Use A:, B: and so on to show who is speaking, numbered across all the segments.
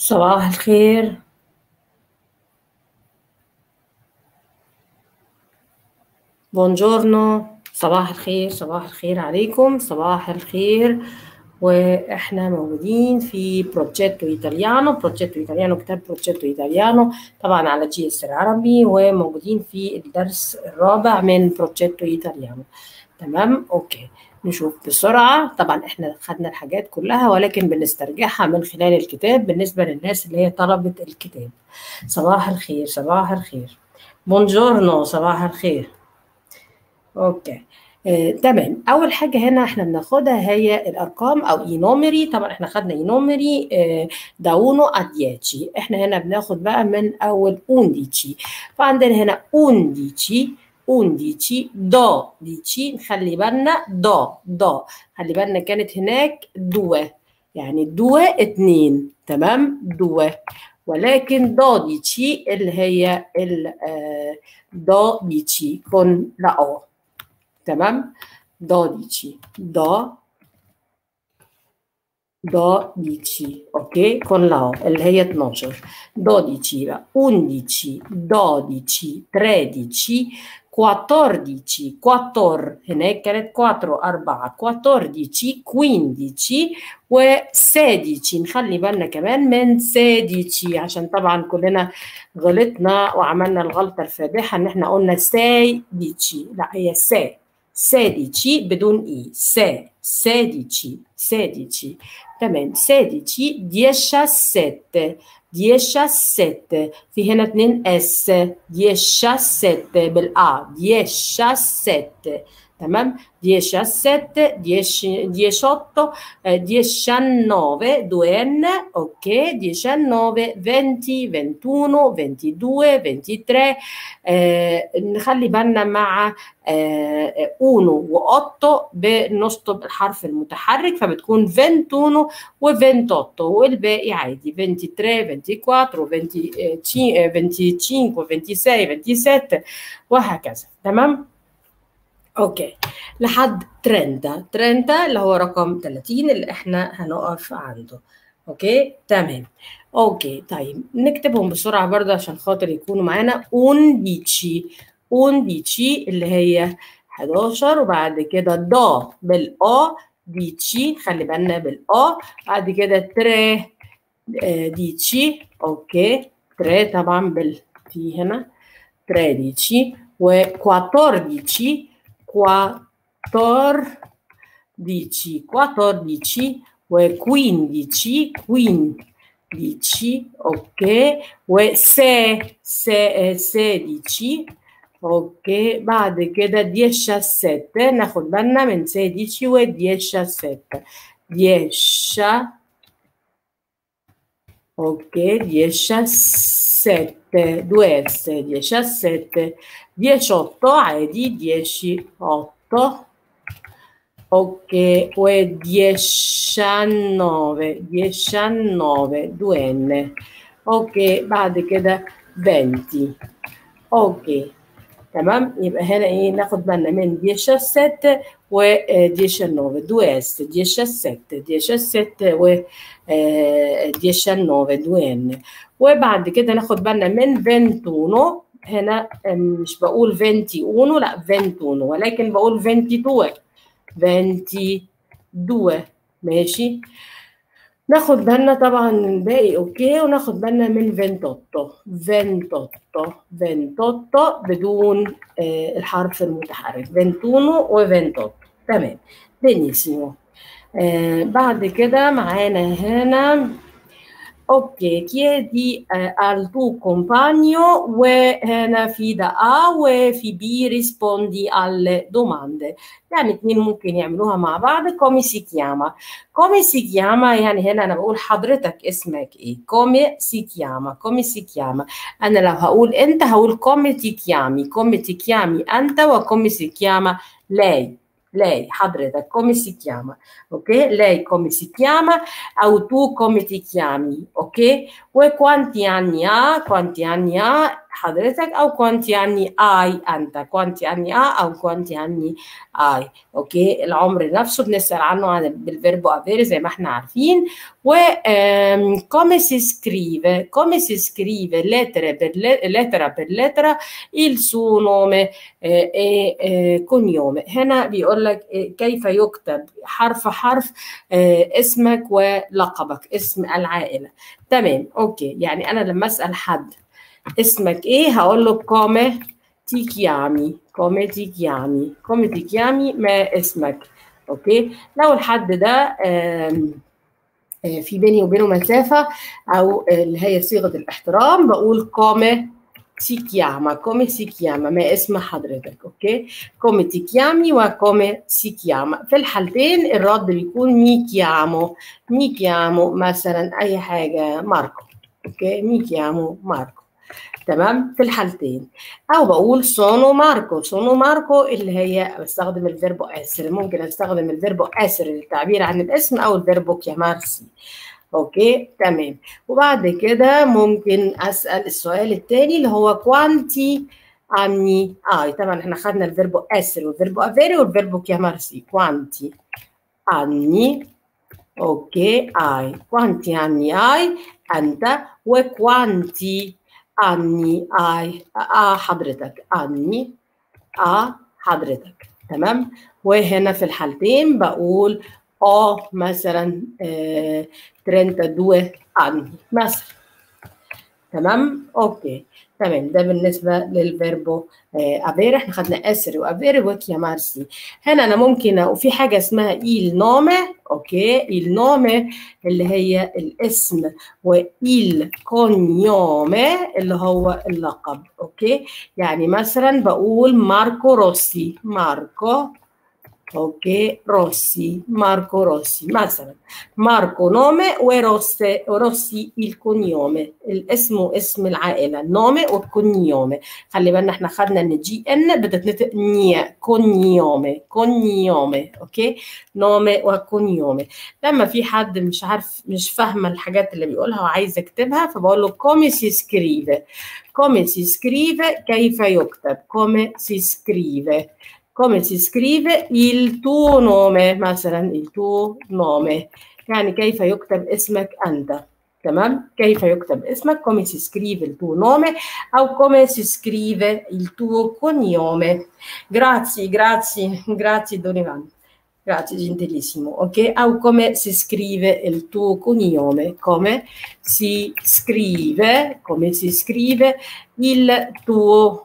A: صباح الخير بونجورنو صباح الخير صباح الخير عليكم صباح الخير واحنا موجودين في بروجيتو ايطاليانو بروجيتو ايطاليانو كتاب بروجيتو ايطاليانو طبعا على جي اس العربي وموجودين في الدرس الرابع من بروجيتو ايطاليانو تمام اوكي نشوف بسرعة طبعا احنا خدنا الحاجات كلها ولكن بنسترجعها من خلال الكتاب بالنسبة للناس اللي هي طلبت الكتاب صباح الخير صباح الخير بونجورنو صباح الخير اوكي آه، تمام اول حاجه هنا احنا بناخدها هي الارقام او اينومري طبعا احنا خدنا اينومري آه، دا 1 a 10 احنا هنا بناخد بقى من اول 11 فعندنا هنا 11 11 12 نخلي بالنا دو دو خلي بالنا كانت هناك دو يعني دو اتنين تمام دو ولكن دوديتشي اللي هي ال آه، دوديتشي con la O تمام 12 do 12 ok con la O اللي هي 12 12 بقى 11 12 13 14 4 هناك كانت 4 4 14 15 و16 نخلي بالنا كمان من 16 عشان طبعا كلنا غلطنا وعملنا الغلطة الفادحة ان احنا قلنا 16 لا هي سا 16 بدون اي سا 16 16 تمام 16 17 17 في هنا اتنين اس 17 بالا 17 تمام 17 10 18 eh, 19 2 n ok 19 20 21 22 23 eh, نخلي بالنا مع 1 و8 بنشطب الحرف المتحرك فبتكون 21 و28 والباقي عادي 23 24 25 26 27 وهكذا تمام اوكي لحد 30 30 اللي هو رقم 30 اللي احنا هنقف عنده اوكي تمام اوكي طيب نكتبهم بسرعه برضه عشان خاطر يكونوا معانا 11 11 اللي هي 11 وبعد كده دا بالا ديتشي خلي بالنا بالا بعد كده تري ديتشي اوكي تري طبعا بال في هنا تري ديتشي و 14 14 14 و 15 15 ok و 16 ok بعد كده 17 ناخد بالنا من 16 و 17 10 ok 17 2 s 17 18 عادي 10 8 ok و 19 19 2 n ok بعد كده 20 اوكي تمام يبقى هنا ايه ناخد بالنا من 17 و 19 2 s 17 17 و 19 2 n وبعد كده ناخد بالنا من 21 هنا مش بقول 21 لا 21 ولكن بقول 22 22 ماشي ناخد بالنا طبعا من الباقي اوكي وناخد بالنا من 28 28 28 بدون آه الحرف المتحرك 21 و 28 تمام بنيسيمو آه بعد كده معانا هنا اوكي chiedi eh, al tuo compagno وهنا في ده A وفي B rispondi alle domande يعني اتنين ممكن يعملوها مع بعض come si chiama come si chiama يعني هنا انا بقول حضرتك اسمك ايه come si chiama come si chiama انا لو هقول انت هقول come ti chiami come ti chiami انت وcome si chiama lei lei حضرتك come si chiama ok lei come si chiama او tu come ti chiami ok وquanti anni ha quanti anni ha حضرتك او كوانت يعني اي انت كوانت يعني ا او كوانت يعني اي اوكي العمر نفسه بنسال عنه عن بالفيربو افيري زي ما احنا عارفين و come si scrive come si scrive lettere per lettera per lettera il suo nome e cognome هنا بيقول لك كيف يكتب حرف حرف اسمك ولقبك اسم العائله تمام اوكي يعني انا لما اسال حد اسمك ايه هقول له come ti chiami come ti chiami come ti chiami ما اسمك اوكي لو الحد ده في بيني وبينه مسافة أو اللي هي صيغة الاحترام بقول كومي si chiama come si chiama ما اسم حضرتك اوكي come ti chiami وكومي si chiama في الحالتين الرد بيكون مي chiamo مي chiamo مثلا أي حاجة ماركو اوكي مي chiamo ماركو تمام في الحالتين او بقول سونو ماركو سونو ماركو اللي هي بستخدم الفيربو اسر ممكن استخدم الفيربو اسر للتعبير عن الاسم او الفيربو كيامارسي اوكي تمام وبعد كده ممكن اسال السؤال الثاني اللي هو كوانتي اني اي طبعا احنا خدنا الفيربو اسر والفيربو افيري والفيربو كيامارسي كوانتي اني اوكي اي كوانتي اني اي انت وكوانتي اني اي ا حضرتك اني ا حضرتك تمام وهنا في الحالتين بقول اه مثلا آه 32 اني مثلا تمام اوكي تمام ده بالنسبه للفيربو افير احنا خدنا اسر وافير وكيامارسي هنا انا ممكن وفي حاجه اسمها il nome اوكي il nome اللي هي الاسم وil cognome اللي هو اللقب اوكي يعني مثلا بقول ماركو روسي ماركو اوكي روسي ماركو روسي مثلا ماركو نومي وروسي روسي الكونيومي الاسم اسم العائله نومي والكونيومي خلي بالنا احنا خدنا ان جي ان بتتنطق نيا كونيومي كونيومي اوكي نومي وكونيومي لما في حد مش عارف مش فاهمه الحاجات اللي بيقولها وعايز يكتبها فبقول له كومي سي سكريفي كومي سي سكريفي كيف يكتب كومي سي سكريفي come si scrive il tuo nome مثلا il tuo nome يعني كيف يكتب اسمك أنت تمام كيف يكتب اسمك come si scrive il tuo nome أو come si scrive il tuo cognome grazie grazie grazie Don Ivan grazie gentilissimo ok أو come si scrive il tuo cognome come si scrive come si scrive il tuo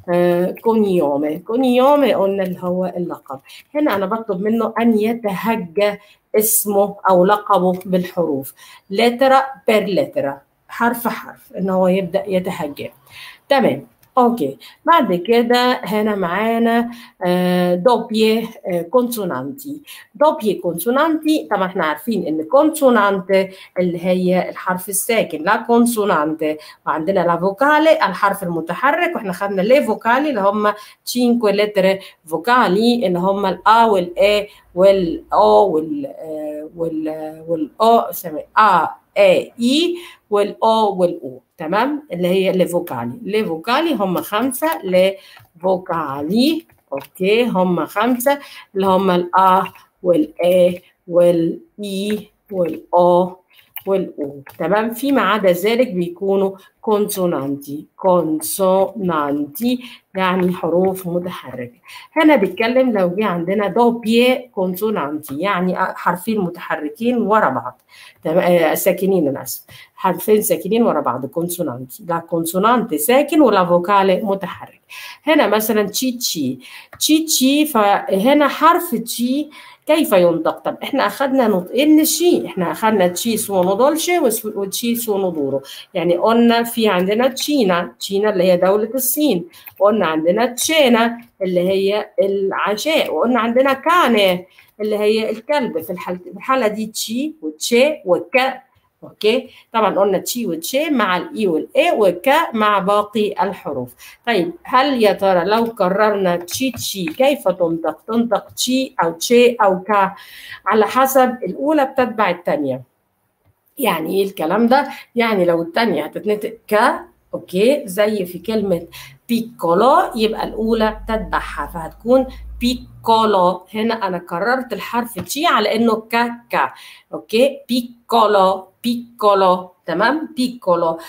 A: كونيومي كونيومي قلنا اللي هو اللقب هنا أنا بطلب منه أن يتهجى اسمه أو لقبه بالحروف لترة بير لترة حرف حرف إن هو يبدأ يتهجى تمام اوكي بعد كده هنا معانا دوبيه كونسونانتي دوبيه كونسونانتي طبعا احنا عارفين ان كونسونانت اللي هي الحرف الساكن لا كونسونانت وعندنا لا فوكالي الحرف المتحرك واحنا خدنا لي فوكالي اللي هم 5 لتر فوكالي اللي هم الا والاي والاو وال وال والاو ا اي اي والاو والاو تمام اللي هي لفوكالي لفوكالي هم خمسة لفوكالي اوكي هم خمسة اللي هم الأ والأ والإي والأو والأو تمام فيما عدا ذلك بيكونوا كونسونانتي كونسونانتي يعني حروف متحركة هنا بيتكلم لو جه عندنا دوبيه كونسونانتي يعني حرفين متحركين ورا بعض تمام ساكنين انا اسف حرفين ساكنين ورا بعض كونسونانتي لا كونسونانت ساكن ولا فوكال متحرك هنا مثلا تشي تشي تشي تشي فهنا حرف تشي كيف ينطق طب احنا اخذنا نطقين شي احنا اخذنا تشي سونو دولشي وتشي سونو دورو يعني قلنا في عندنا تشينا تشينا اللي هي دولة الصين قلنا عندنا تشينا اللي هي العشاء وقلنا عندنا كانه اللي هي الكلب في الحالة, في الحالة دي تشي وتشي وكا اوكي طبعا قلنا تشي وتشي مع الاي والاي وكا مع باقي الحروف طيب هل يا ترى لو كررنا تشي تشي كيف تنطق تنطق تشي او تشي او كا على حسب الاولى بتتبع الثانيه يعني ايه الكلام ده يعني لو الثانيه هتتنطق كا اوكي زي في كلمة بيكولو يبقى الأولى تتبعها فهتكون بيكولو هنا أنا كررت الحرف تشي على إنه كاكا اوكي بيكولو بيكولو تمام بيكولو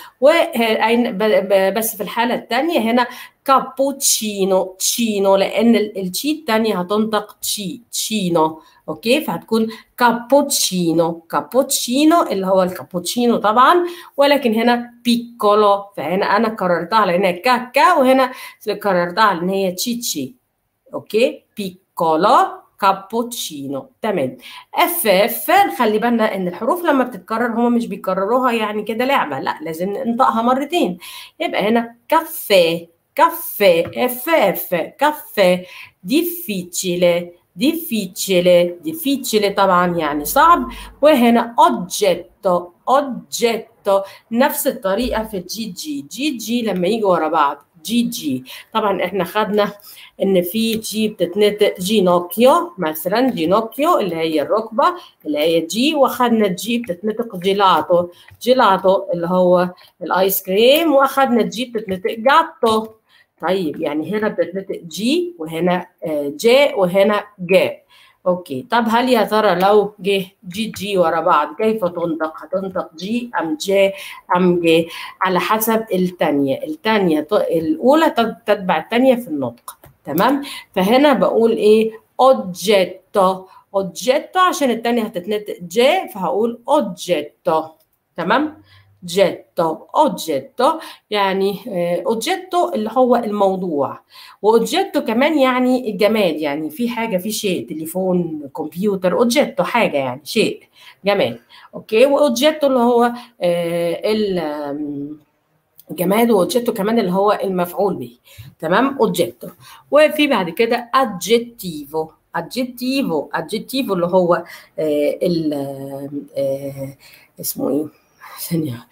A: بس في الحالة الثانية هنا كابوتشينو تشينو لأن التشي الثانية هتنطق تشي تشينو اوكي فهتكون كابوتشينو كابوتشينو اللي هو الكابوتشينو طبعا ولكن هنا بيكولو فهنا انا كررتها على انها كاكا وهنا كررتها على ان هي تشيتشي اوكي بيكولو كابوتشينو تمام اف اف خلي بالنا ان الحروف لما بتتكرر هما مش بيكرروها يعني كده لعبه لا لازم ننطقها مرتين يبقى هنا كافيه كافيه اف اف كافيه difficile difficile difficile طبعا يعني صعب وهنا oggetto oggetto نفس الطريقة في الجي جي جي جي لما يجي ورا بعض جي جي طبعا احنا خدنا ان في جي بتتنطق جينوكيو مثلا جينوكيو اللي هي الركبة اللي هي جي واخدنا جي بتتنطق جيلاتو جيلاتو اللي هو الايس كريم واخدنا جي بتتنطق جاتو طيب يعني هنا بتتنطق جي وهنا جي وهنا جي اوكي طب هل يا ترى لو جه جي جي ورا بعض كيف تنطق هتنطق جي ام جي ام جي على حسب الثانيه الثانيه الاولى تتبع الثانيه في النطق تمام فهنا بقول ايه اوجيتو اوجيتو عشان الثانيه هتتنطق جي فهقول اوجيتو تمام جيتو اوجيتو يعني اوجيتو اللي هو الموضوع واوجيتو كمان يعني الجماد يعني في حاجه في شيء تليفون كمبيوتر اوجيتو حاجه يعني شيء جماد اوكي واوجيتو اللي هو الجماد واوجيتو كمان اللي هو المفعول به تمام اوجيتو وفي بعد كده ادجيتيفو ادجيتيفو ادجيتيفو اللي هو ال اسمه ايه ثانية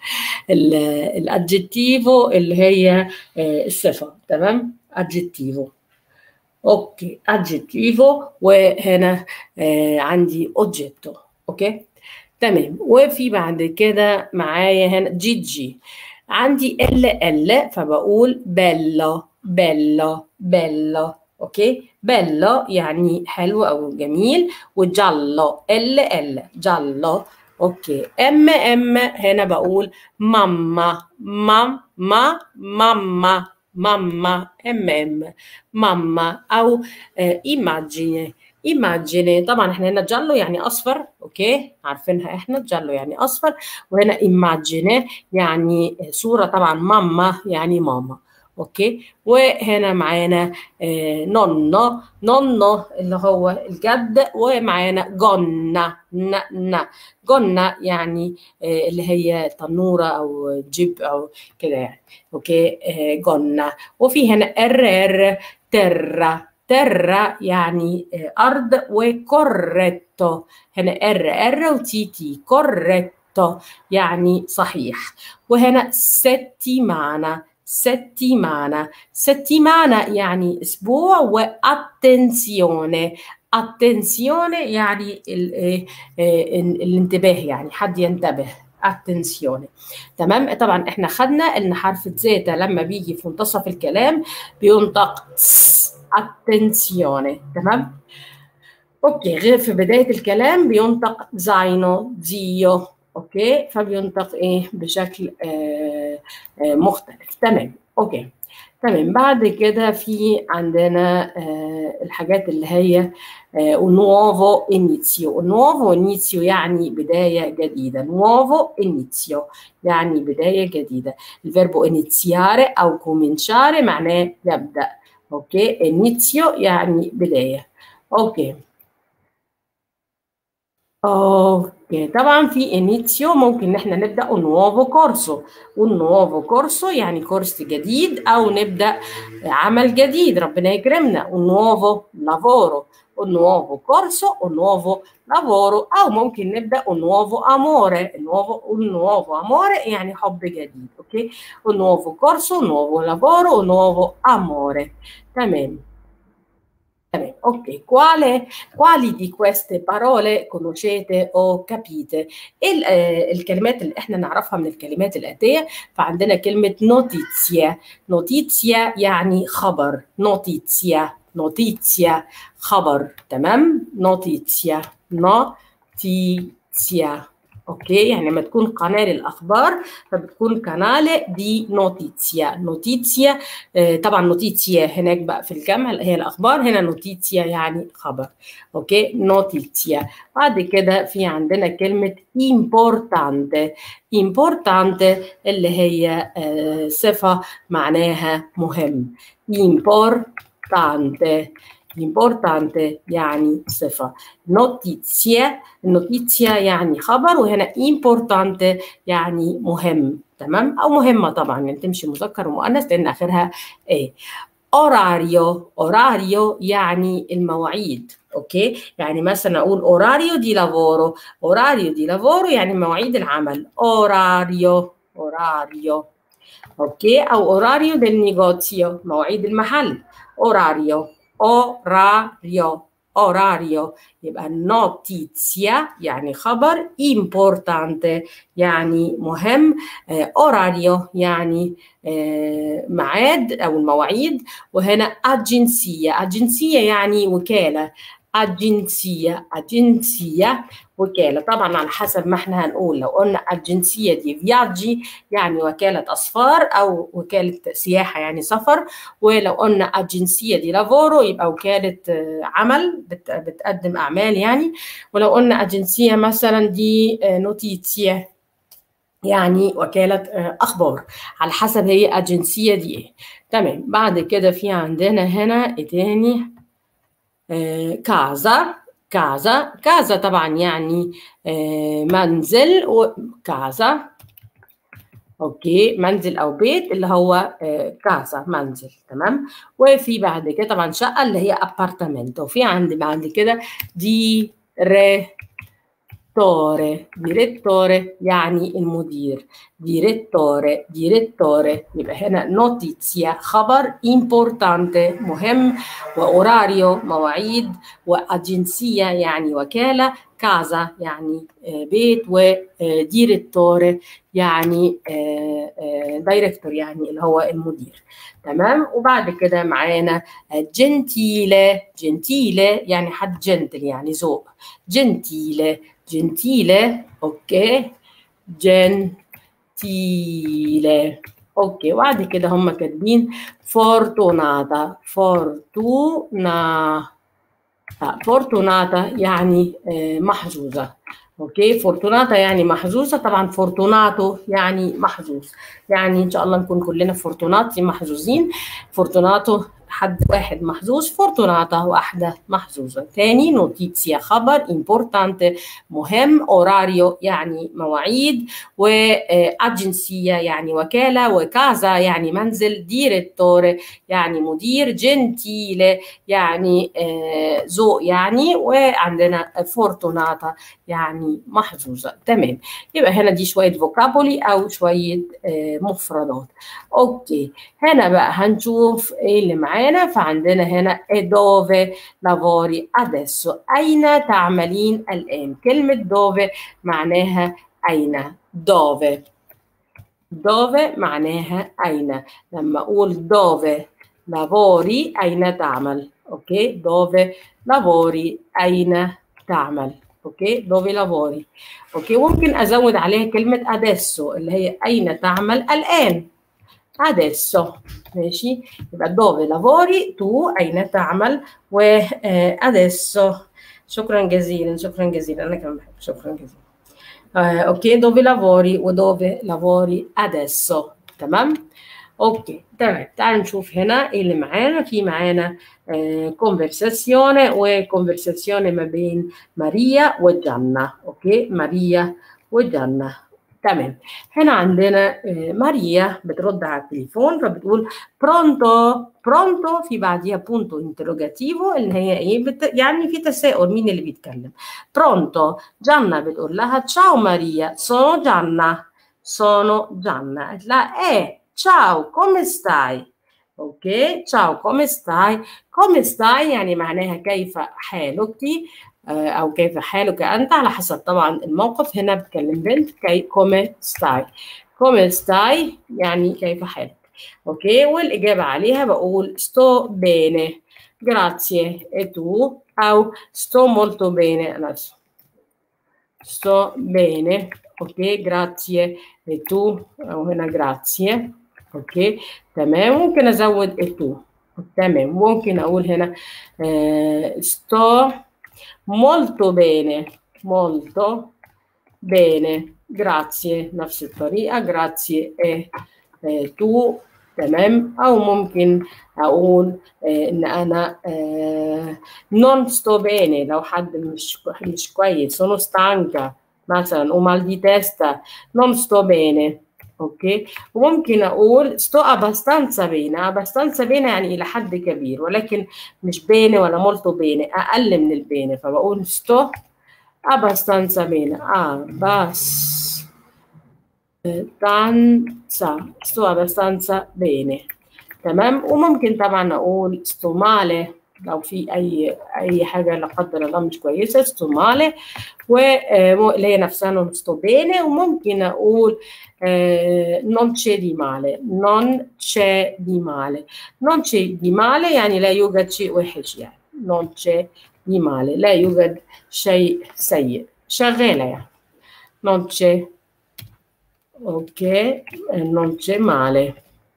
A: الادجيتيفو اللي هي الصفة تمام adjetivo اوكي adjetivo وهنا عندي oggetto اوكي تمام وفي بعد كده معايا هنا جي جي عندي ال ال فبقول بيلا بيلا بيلا اوكي بيلا يعني حلو او جميل وجالو ال ال جالو اوكي ام ام هنا بقول ماما ماما ماما ماما ام ام ماما او ايماجيني ايماجيني طبعا احنا هنا جالو يعني اصفر اوكي عارفينها احنا جالو يعني اصفر وهنا ايماجيني يعني صوره طبعا ماما يعني ماما اوكي وهنا معانا آه نونو نونو اللي هو الجد ومعانا جنة ن ن جنة يعني آه اللي هي تنورة او جيب او كده يعني اوكي آه جنة وفي هنا ار ار ترا ترا يعني ارض وكوريتو هنا ار ار وتي تي كوريتو يعني صحيح وهنا settimana settimana settimana يعني اسبوع واتنسيونه attenzione يعني ال ال الانتباه يعني حد ينتبه attenzione تمام طبعا احنا خدنا ان حرف زيتا لما بيجي في منتصف الكلام بينطق attenzione تمام اوكي غير في بدايه الكلام بينطق زاينو زيو اوكي فبينطق ايه بشكل آه آه مختلف تمام اوكي تمام بعد كده في عندنا آه الحاجات اللي هي نوفو انيتسيو نوفو انيتسيو يعني بداية جديدة نوفو انيتسيو يعني بداية جديدة الفيربو انيتسياري أو كومينشاري معناه يبدأ اوكي انيتسيو يعني بداية اوكي اوكي طبعا في انيتسيو ممكن ان احنا نبدا un nuovo corso un nuovo corso يعني كورس جديد او نبدا عمل جديد ربنا يكرمنا un nuovo lavoro un nuovo corso un nuovo lavoro او ممكن نبدا un nuovo amore un nuovo un nuovo amore يعني حب جديد اوكي un nuovo corso un nuovo lavoro un nuovo amore تمام تمام Ok, quale, quali di queste parole conoscete o capite؟ ال- آه، الكلمات اللي احنا نعرفها من الكلمات الآتية فعندنا كلمة نوتيتسيا نوتيتسيا يعني خبر نوتيتسيا نوتيتسيا خبر تمام نوتيتسيا نوتيتسيا اوكي يعني لما تكون قناه للاخبار فبتكون قناه دي نوتيتسيا نوتيتسيا آه، طبعا نوتيتسيا هناك بقى في الجمع هي الاخبار هنا نوتيتسيا يعني خبر اوكي نوتيتسيا بعد كده في عندنا كلمه importante importante اللي هي آه، صفه معناها مهم importante importante يعني صفة نوتيتسيا النوتيتسيا يعني خبر وهنا importante يعني مهم تمام أو مهمة طبعا يعني تمشي مذكر ومؤنث لأن آخرها إيه اوراريو اوراريو يعني المواعيد اوكي يعني مثلا اقول اوراريو دي لافورو اوراريو دي لافورو يعني مواعيد العمل اوراريو اوراريو اوكي او اوراريو del negozio مواعيد المحل اوراريو orario orario يبقى notizia يعني خبر importante يعني مهم آه، orario يعني آه، ميعاد او المواعيد وهنا agencia agencia يعني وكالة أجنسية أجنسية وكالة طبعا على حسب ما احنا هنقول لو قلنا أجنسية دي فياجي يعني وكالة أسفار أو وكالة سياحة يعني سفر ولو قلنا أجنسية دي لافورو يبقى وكالة آه، عمل بت- بتقدم أعمال يعني ولو قلنا أجنسية مثلا دي آه، نوتيتسيا يعني وكالة آه، أخبار على حسب هي أجنسية دي إيه تمام بعد كده في عندنا هنا إيه تاني آه، كازا كازا كازا طبعا يعني آه، منزل وكازا اوكي منزل او بيت اللي هو آه، كازا منزل تمام وفي بعد كده طبعا شقه اللي هي ابارتمنت وفي عندي بعد كده دي ديريتوري ديريتوري يعني المدير ديريتوري ديريتوري يبقى هنا نوتيزيا خبر importante مهم واوراريو مواعيد واجنسيه يعني وكاله كازا يعني آه، بيت وديريتوري يعني دايركتور يعني اللي هو المدير تمام وبعد كده معانا جنتيله جنتيله يعني حد جنتل يعني ذوق جنتيله جنتيله اوكي جنتيله اوكي وبعد كده هم كاتبين فورتوناتا فورتونا فورتوناتا يعني آه، محظوظة اوكي فورتوناتا يعني محظوظة طبعا فورتوناتو يعني محظوظ يعني ان شاء الله نكون كلنا فورتوناتي محظوظين فورتوناتو حد واحد محظوظ فورتوناتا واحدة محظوظة تاني نوتيتسيا خبر importante مهم اوراريو يعني مواعيد واجنسية يعني وكالة وكازا يعني منزل ديريتوري يعني مدير جنتيلي يعني آه، ذوق يعني وعندنا فورتوناتا يعني محظوظة تمام يبقى هنا دي شوية فوكابولي أو شوية آه، مفردات أوكي هنا بقى هنشوف إيه اللي معانا فعندنا هنا dove lavori adesso أين تعملين الآن كلمة dove معناها أين dove dove معناها أين لما أقول dove lavori أين تعمل أوكي dove lavori أين تعمل أوكي dove lavori أوكي ممكن أزود عليها كلمة adesso اللي هي أين تعمل الآن adesso ماشي يبقى dove lavori tu أين تعمل و آه، adesso شكرا جزيلا شكرا جزيلا أنا كمان بحب شكرا جزيلا آه، اوكي dove lavori ودove lavori adesso تمام اوكي تمام تعال نشوف هنا ايه اللي معانا في معانا كونفرساسيون وكونفرساسيون ما بين ماريا وجانا اوكي ماريا وجانا تمام هنا عندنا آه، ماريا بترد على التليفون فبتقول برونتو برونتو في بعديها بونتو انتروجاتيفو اللي هي ايه بت... يعني في تساؤل مين اللي بيتكلم برونتو جانا بتقول لها تشاو ماريا sono جانا sono جانا قالت لها ايه تشاو come stai اوكي تشاو كوم ستاي كوم ستاي يعني معناها كيف حالك او كيف حالك انت على حسب طبعا الموقف هنا بتكلم بنت كي كوم ستاي كوم ستاي يعني كيف حالك اوكي والاجابه عليها بقول sto bene grazie e tu او sto molto bene adesso sto bene اوكي grazie e tu او هنا grazie اوكي تمام ممكن ازود e tu تمام ممكن اقول هنا آه sto molto bene molto bene grazie نفس الطريقه grazie e آه tu تمام او ممكن اقول آه ان انا آه non sto bene لو حد مش مش كويس sono stanca مثلا ومال دي تيستا non sto bene اوكي وممكن اقول sto abbastanza bene abbastanza bene يعني الى حد كبير ولكن مش bene ولا molto bene اقل من البينه فبقول sto abbastanza bene اه بس abbastanza sto abbastanza bene تمام وممكن طبعا اقول sto male لو في اي اي حاجه لا قدر الله مش كويسه sto male واللي هي نفسها non sto bene وممكن اقول non c'è di male non c'è di male non c'è di male يعني لا يوجد شيء وحش يعني non c'è di male لا يوجد شيء سيء شغاله يعني non c'è ok non c'è male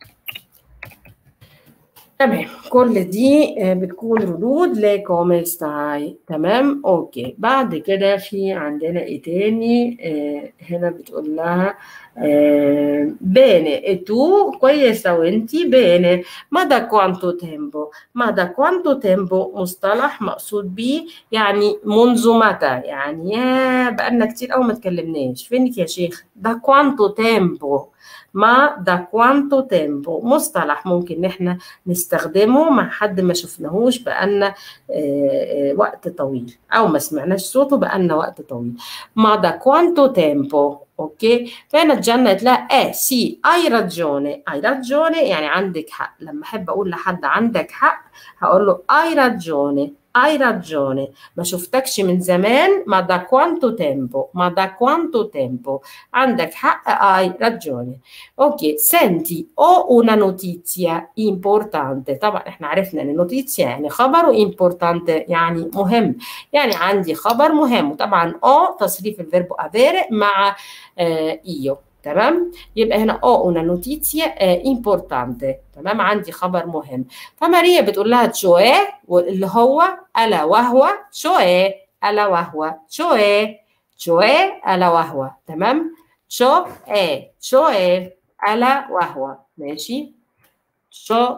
A: تمام كل دي بتكون ردود لكوم ستاي تمام اوكي بعد كده في عندنا ايه تاني آه هنا بتقول لها آه bene e tu كويسة وانتي bene ما da quanto tempo ما da quanto tempo مصطلح مقصود بيه يعني منذ متى يعني يا بقالنا كتير قوي ما اتكلمناش فينك يا شيخ da quanto tempo ما da quanto tempo مصطلح ممكن ان احنا نستخدمه مع حد ما شفناهوش بقالنا وقت طويل او ما سمعناش صوته بقالنا وقت طويل ما da quanto tempo اوكي فهنا الجنة لا اه سي اي راجوني اي راجوني يعني عندك حق لما احب اقول لحد عندك حق هقول له اي راجوني hai ragione ما شفتكش من زمان ما da quanto tempo ما da quanto tempo عندك حق hai ragione اوكي senti ho una notizia importante طبعا احنا عرفنا ان notizia يعني خبر وimportante يعني مهم يعني عندي خبر مهم وطبعا o تصريف الفيربو avere مع آه io تمام يبقى هنا او una notizia importante تمام عندي خبر مهم فماريا بتقول لها تشويه اللي هو الا وهو تشويه الا وهو تشويه تشويه الا وهو تمام تشو ايه تشو ايه الا وهو ماشي تشو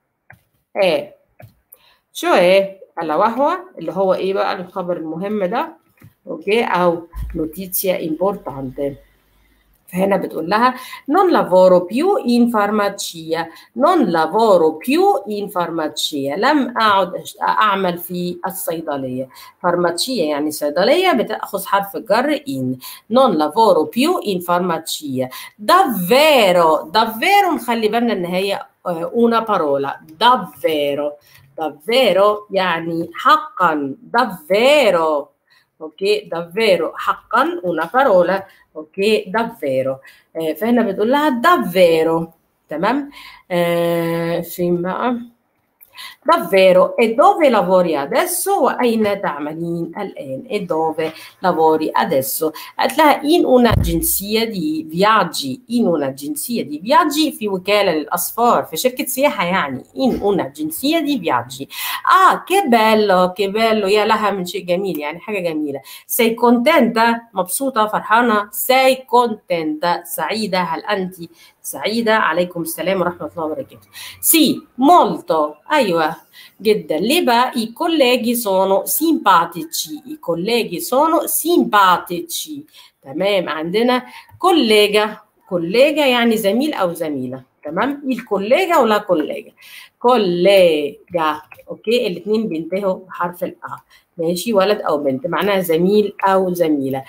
A: ايه تشو ايه الا وهو اللي هو ايه بقى الخبر المهم ده اوكي او notizia importante فهنا بتقول لها non lavoro più in farmacia non lavoro più in farmacia لم أعد أعمل في الصيدلية farmacia يعني صيدلية بتأخذ حرف الجر in non lavoro più in farmacia davvero davvero نخلي بالنا إن هي una parola davvero davvero يعني حقا davvero اوكي davvero حقا una parola اوكي davvero آه فهنا بتقول لها davvero تمام آه فين بقى davvero e dove lavori adesso واين تعملين الان e dove lavori adesso قالت لها in un'agenzia di viaggi in un'agenzia di viaggi في وكاله للاسفار في شركه سياحه يعني in un'agenzia di viaggi اه che bello che bello يا لها من شيء جميل يعني حاجه جميله sei contenta مبسوطه فرحانه sei contenta سعيده هل انت سعيدة عليكم السلام ورحمة الله وبركاته سي molto أيوة جدا ليه بقى i colleghi sono simpatici i colleghi sono simpatici تمام عندنا كوليجا كوليجا يعني زميل أو زميلة تمام الكوليجا ولا كوليجا كوليجا اوكي الاثنين بينتهوا بحرف الأ ماشي ولد او بنت معناها زميل او زميله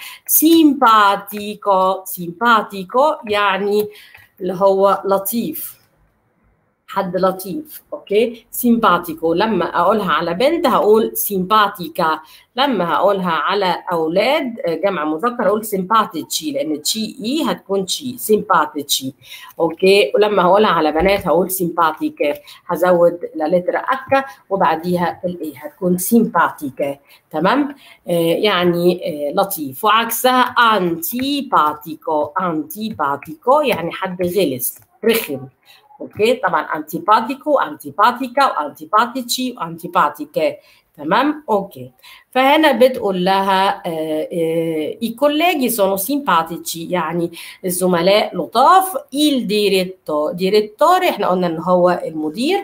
A: سيمباتيكو سيمباتيكو يعني اللي هو لطيف حد لطيف اوكي سيمباتيكو لما اقولها على بنت هقول سيمباتيكا لما هقولها على اولاد جمع مذكر اقول سيمباتيتشي لان تشي اي هتكون تشي سيمباتيتشي اوكي ولما هقولها على بنات هقول سيمباتيكا هزود لا لتر اكا وبعديها الاي هتكون سيمباتيكا تمام آه يعني آه لطيف وعكسها انتيباتيكو انتيباتيكو يعني حد غلس رخم اوكي طبعا antipatico antipatica وantipatici وantipatiche تمام اوكي فهنا بتقول لها آه آه i colleghi sono simpatici يعني الزملاء لطاف il diretto direttore احنا قلنا ان هو المدير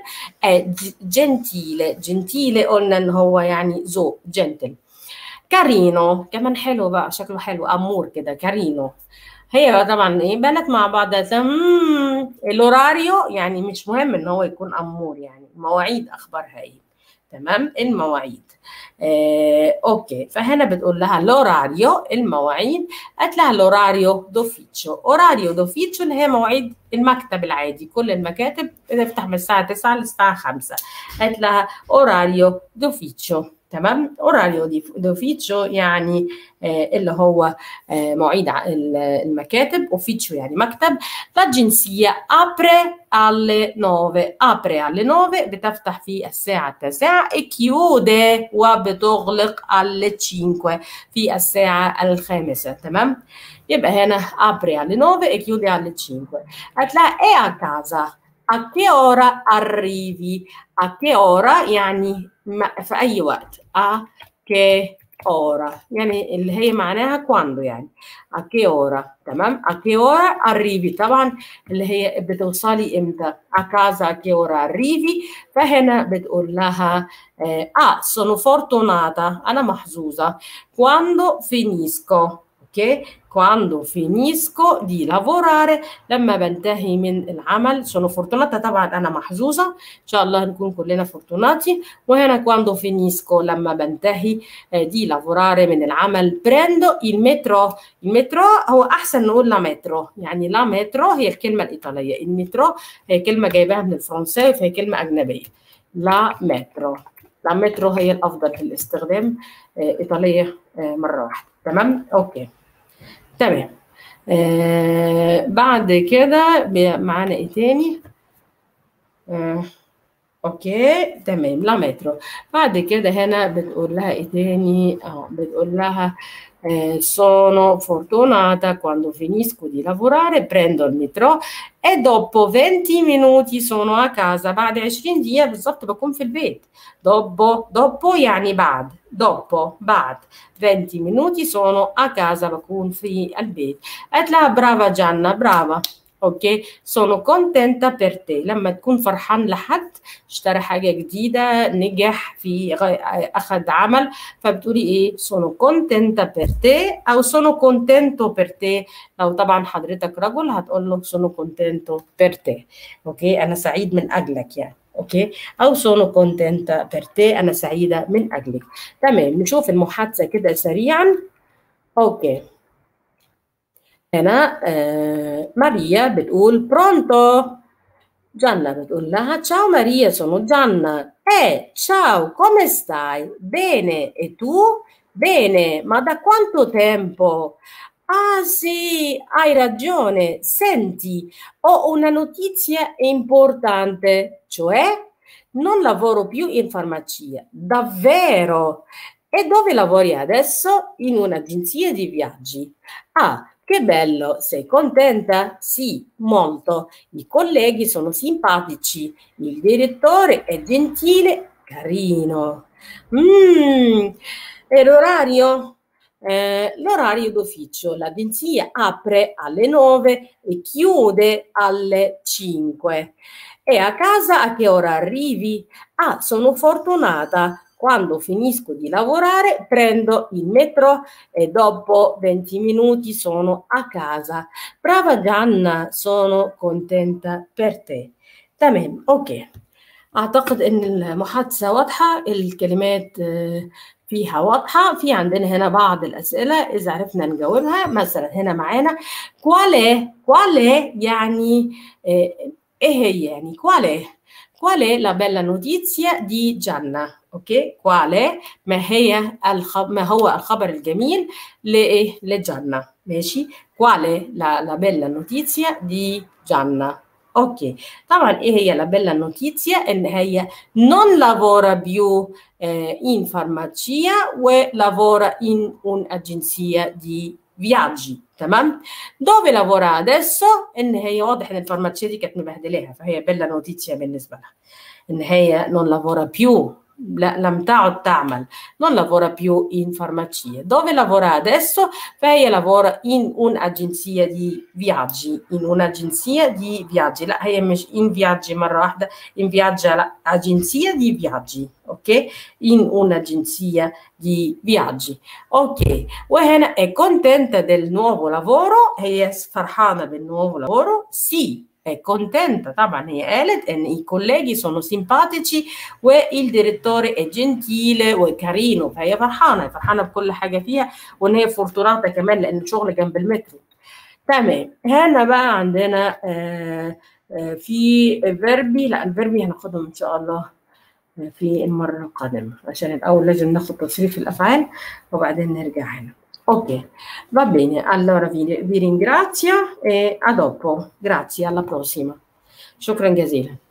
A: جنتيله جنتيله قلنا ان هو يعني ذوق جنتل كارينو كمان حلو بقى شكله حلو امور كده كارينو هي طبعا ايه بنات مع بعض الاوراريو يعني مش مهم ان هو يكون امور يعني مواعيد اخبارها ايه تمام المواعيد آه، اوكي فهنا بتقول لها لوراريو المواعيد قالت لها لوراريو دوفيتشو اوراريو دوفيتشو اللي هي مواعيد المكتب العادي كل المكاتب بتفتح من الساعه 9 للساعه 5 قالت لها اوراريو دوفيتشو تمام اوراريو دوفيتشو يعني آه اللي هو آه مواعيد المكاتب اوفيتشو يعني مكتب فالجنسية ابري alle 9 ابري alle 9 بتفتح في الساعة التاسعة e chiude وبتغلق alle 5 في الساعة الخامسة تمام يبقى هنا ابري alle 9 e chiude alle 5 قالت لها e a casa a che ora arrivi a che ora يعني في أي وقت a che ora يعني اللي هي معناها quando يعني a che ora تمام a che ora arrivi طبعا اللي هي بتوصلي امتى a casa a che ora arrivi فهنا بتقول لها ah sono fortunata أنا محظوظة quando finisco اوكي quando finisco di lavorare لما بنتهي من العمل sono fortunata طبعا انا محظوظه ان شاء الله نكون كلنا فورتوناتي وهنا quando finisco لما بنتهي di lavorare من العمل prendo il metro المترو هو احسن نقول لا مترو يعني لا مترو هي الكلمه الايطاليه المترو هي كلمه جايباها من الفرنساوي فهي كلمه اجنبيه لا مترو لا مترو هي الافضل في الاستخدام ايطاليه مره واحده تمام اوكي تمام آه بعد كده معانا ايه تاني آه اوكي تمام لا مترو بعد كده هنا بتقول لها ايه تاني اه بتقول لها eh, sono fortunata quando finisco di lavorare prendo il metro e dopo 20 minuti sono a casa بعد 20 دقيقة بالظبط بكون في البيت dopo dopo يعني بعد dopo بعد 20 minuti sono a casa بكون في البيت قالت لها برافا جانا برافا اوكي sono contenta per te لما تكون فرحان لحد اشترى حاجة جديدة نجح في أخذ عمل فبتقولي إيه sono contenta per te أو sono contento per te لو طبعا حضرتك رجل هتقول له sono contento per te أوكي أنا سعيد من أجلك يعني اوكي او sono contenta per te انا سعيده من اجلك تمام نشوف المحادثه كده سريعا اوكي هنا آه ماريا بتقول برونتو Gianna بتقول لها ciao Maria sono Gianna eh ciao come stai bene e tu bene ma da quanto tempo ah sì hai ragione senti ho una notizia importante cioè non lavoro più in farmacia davvero e dove lavori adesso in un'agenzia di viaggi ah che bello, sei contenta? Sì, molto. I colleghi sono simpatici, il direttore è gentile, carino. Mm, e l'orario? Eh, l'orario d'ufficio, l'agenzia apre alle 9 e chiude alle 5. E a casa a che ora arrivi? Ah, sono fortunata. Quando finisco di lavorare prendo il metro e dopo 20 minuti sono a casa. Brava Gianna, sono contenta per te. تمام اوكي اعتقد ان المحادثه واضحه الكلمات فيها واضحه في عندنا هنا بعض الاسئله اذا عرفنا نجاوبها مثلا هنا معانا كوالي كوالي يعني ايه هي يعني كوالي qual è la bella notizia di Gianna اوكي quale ما هي الخب... ما هو الخبر الجميل لايه لجنة ماشي quale la, la bella notizia di Gianna اوكي طبعا ايه هي la bella notizia ان هي non lavora più eh, in farmacia وlavora in un'agenzia di viaggi تمام dove lavora adesso ان هي واضح ان الفارماكسيه دي كانت مبهدلاها فهي بيلا نوتيزيا بالنسبه لها ان هي non lavora più لا لم تعد تعمل non lavora più in farmacie dove lavora adesso فهي lavora in un'agenzia di viaggi in un'agenzia di viaggi لا هي مش in viaggi مرة واحدة in viaggia لا agenzia di viaggi ok in un'agenzia di viaggi ok وهنا è contenta del nuovo lavoro هي فرحانة بالnuovo lavoro sì è contenta طبعا هي قالت ان i colleghi sono simpatici والdirettore direttore è gentile وكريم فهي فرحانه فرحانه بكل حاجه فيها وان هي فورتوناتا كمان لان شغل جنب المترو تمام هنا بقى عندنا آه آه في فيربي لا الفيربي هناخدهم ان شاء الله في المره القادمه عشان الاول لازم ناخد تصريف الافعال وبعدين نرجع هنا Ok, va bene, allora vi, vi ringrazio e a dopo. Grazie, alla prossima. شكرا جزيلا